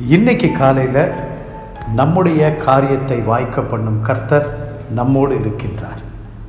இன்னைக்கு காலையில் நம்முடைய காரியத்தை வாய்க்க பண்ணும் கர்த்தர் நம்மோடு இருக்கின்றார்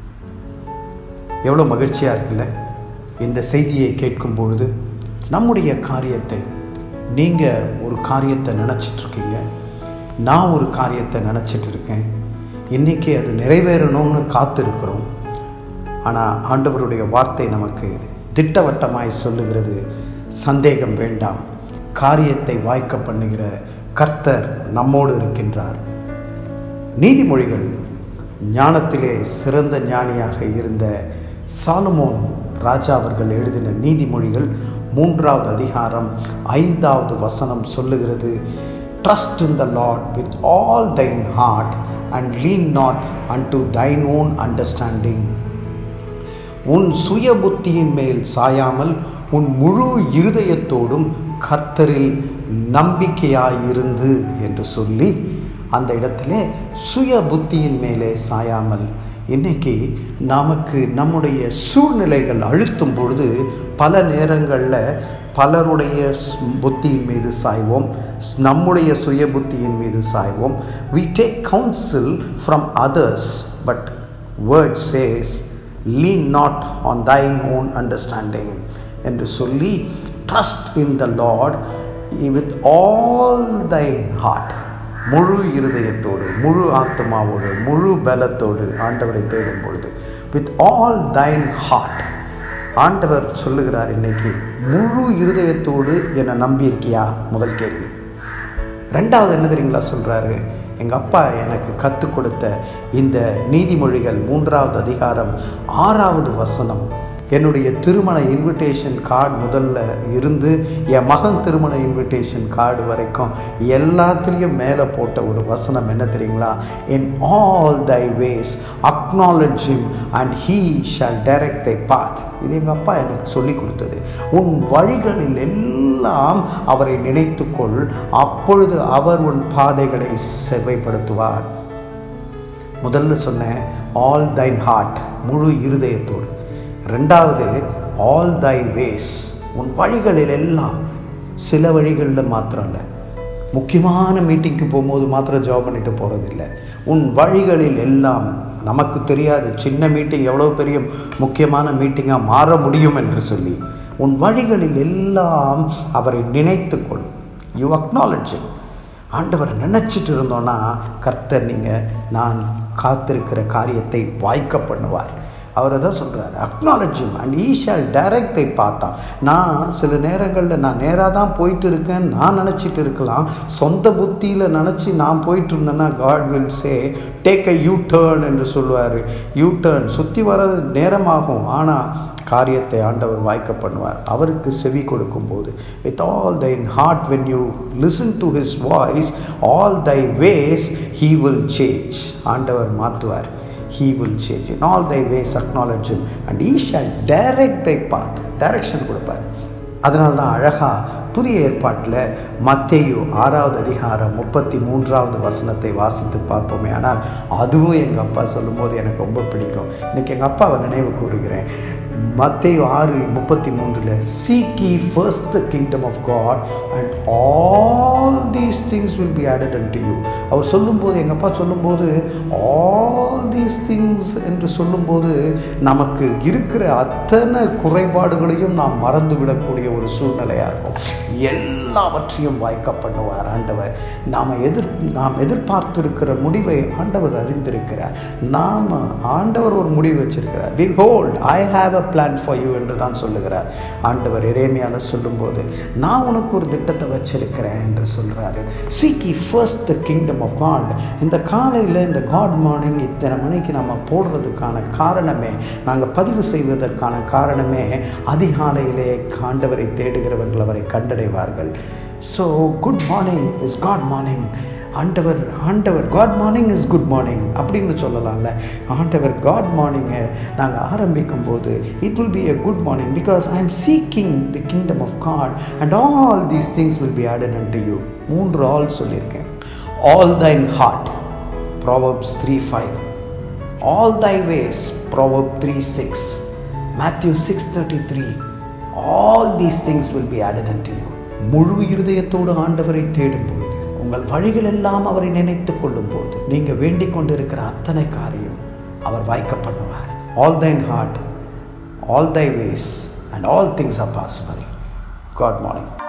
எவ்வளோ மகிழ்ச்சியாக இருக்குல்ல இந்த செய்தியை கேட்கும் பொழுது நம்முடைய காரியத்தை நீங்கள் ஒரு காரியத்தை நினச்சிட்டு இருக்கீங்க நான் ஒரு காரியத்தை நினச்சிட்டு இருக்கேன் இன்றைக்கி அது நிறைவேறணும்னு காத்திருக்கிறோம் ஆனால் ஆண்டவருடைய வார்த்தை நமக்கு திட்டவட்டமாய் சொல்லுகிறது சந்தேகம் வேண்டாம் காரியத்தை வாய்க்க பண்ணுகிற கர்த்தர் நம்மோடு இருக்கின்றார் நீதிமொழிகள் ஞானத்திலே சிறந்த ஞானியாக இருந்த சாலமோன் ராஜா அவர்கள் எழுதின நீதிமொழிகள் மூன்றாவது அதிகாரம் ஐந்தாவது வசனம் சொல்லுகிறது trust in the Lord with all thine heart and lean not unto thine own understanding உன் சுய புத்தியின் மேல் சாயாமல் உன் முழு இருதயத்தோடும் கர்த்தரில் நம்பிக்கையாயிருந்து என்று சொல்லி அந்த இடத்திலே சுய புத்தியின் மேலே சாயாமல் இன்னைக்கு நமக்கு நம்முடைய சூழ்நிலைகள் அழுத்தும் பொழுது பல நேரங்களில் பலருடைய புத்தியின் மீது சாய்வோம் நம்முடைய சுய புத்தியின் மீது சாய்வோம் we take counsel from others but word says lean not on thine own understanding என்று சொல்லி trust in the Lord with all thine heart முழு இருதயத்தோடு முழு ஆத்மாவோடு முழு பலத்தோடு ஆண்டவரை தேடும் பொழுது வித் ஆல் தைன் ஹார்ட் ஆண்டவர் சொல்லுகிறார் இன்னைக்கு முழு இருதயத்தோடு என்னை நம்பியிருக்கியா முதல் கேள்வி ரெண்டாவது என்ன தெரியுங்களா சொல்கிறாரு எங்கள் அப்பா எனக்கு கற்றுக் கொடுத்த இந்த நீதிமொழிகள் மூன்றாவது அதிகாரம் ஆறாவது வசனம் என்னுடைய திருமண இன்விடேஷன் கார்டு முதல்ல இருந்து என் மகன் திருமண இன்விடேஷன் கார்டு வரைக்கும் எல்லாத்துலேயும் மேலே போட்ட ஒரு வசனம் என்ன தெரியுங்களா in all thy ways acknowledge him and he shall direct thy path இது எங்கள் அப்பா எனக்கு சொல்லி கொடுத்தது உன் வழிகளில் எல்லாம் அவரை நினைத்துக்கொள் அப்பொழுது அவர் உன் பாதைகளை செவ்வைப்படுத்துவார் முதல்ல சொன்னேன் ஆல் தைன் ஹார்ட் முழு இருதயத்தோடு ரெண்டாவது ஆல் தை வேஸ் உன் வழிகளில் எல்லாம் சில வழிகளில் மாத்திரம் இல்லை முக்கியமான மீட்டிங்க்கு போகும்போது மாத்திரம் ஜாப் பண்ணிட்டு போகிறதில்ல உன் வழிகளில் எல்லாம் நமக்கு தெரியாது சின்ன மீட்டிங் எவ்வளோ பெரிய முக்கியமான மீட்டிங்காக மாற முடியும் என்று சொல்லி உன் வழிகளில் எல்லாம் அவரை நினைத்துக்கொள் யூ அக்னாலஜ் ஆண்டவர் நினச்சிட்டு இருந்தோன்னா கர்த்தர் நீங்கள் நான் காத்திருக்கிற காரியத்தை வாய்க்க பண்ணுவார் அவர் தான் சொல்கிறார் acknowledge him and he shall direct thy பார்த்தான் நான் சில நேரங்களில் நான் நேராக தான் போயிட்டு இருக்கேன் நான் நினச்சிட்டு இருக்கலாம் சொந்த புத்தியில் நினச்சி நான் போயிட்டு இருந்தேன்னா God will say take a U turn என்று சொல்லுவார் யூ டேர்ன் சுற்றி வர நேரமாகும் ஆனால் காரியத்தை ஆண்டவர் வாய்க்க பண்ணுவார் அவருக்கு செவி கொடுக்கும்போது with all thine heart when you listen to his voice all thy ways he will change ஆண்டவர் மாற்றுவார் he will change in all thy ways acknowledge him and he shall direct thy path direction கொடுப்பார் அதனால தான் அழகாக புதிய ஏற்பாட்டில் மத்தேயு ஆறாவது அதிகாரம் முப்பத்தி மூன்றாவது வசனத்தை வாசித்து பார்ப்போமே ஆனால் அதுவும் எங்கள் அப்பா சொல்லும்போது எனக்கு ரொம்ப பிடிக்கும் இன்றைக்கி எங்கள் அப்பாவை நினைவு கூறுகிறேன் மத்தேயு ஆறு முப்பத்தி மூன்றில் seek ye first the kingdom of God and all these things will be added unto you அவர் சொல்லும்போது எங்கள் அப்பா சொல்லும்போது ஆல் தீஸ் திங்ஸ் என்று சொல்லும்போது நமக்கு இருக்கிற அத்தனை குறைபாடுகளையும் நாம் மறந்துவிடக்கூடிய ஒரு சூழ்நிலையாக இருக்கும் எல்லாவற்றையும் வாய்க்க பண்ணுவார் ஆண்டவர் நாம் எதிர் நாம் எதிர்பார்த்திருக்கிற முடிவை ஆண்டவர் அறிந்திருக்கிறார் நாம் ஆண்டவர் ஒரு முடிவு வச்சிருக்கிறார் behold I have a plan for you என்று தான் சொல்லுகிறார் ஆண்டவர் இறைமையால் சொல்லும்போது நான் உனக்கு ஒரு திட்டத்தை வச்சிருக்கிறேன் என்று சொல்கிறாரு seek ye first the kingdom of God இந்த காலையில் இந்த காட் மார்னிங் இத்தனை மணிக்கு நம்ம போடுறதுக்கான காரணமே நாங்கள் பதிவு செய்வதற்கான காரணமே அதிகாலையிலே ஆண்டவரை தேடுகிறவர்கள் அவரை கண்டடைவார்கள் so good morning is God morning ஆண்டவர் ஆண்டவர் God morning is good morning அப்படின்னு சொல்லலாம்ல ஆண்டவர் காட் மார்னிங்கை நாங்கள் ஆரம்பிக்கும் போது it will be a good morning because I am seeking the kingdom of God and all these things will be added unto you மூன்று ஆல் சொல்லியிருக்கேன் all thine heart Proverbs three five all thy ways Proverb three six Matthew six thirty three all these things will be added unto you முழு இருதயத்தோடு ஆண்டவரை தேடும் பொழுது உங்கள் வழிகள் எல்லாம் அவரை நினைத்து கொள்ளும் போது நீங்கள் வேண்டிக் கொண்டிருக்கிற அத்தனை காரியம் அவர் வாய்க்க பண்ணுவார் all thine heart all thy ways and all things are possible God morning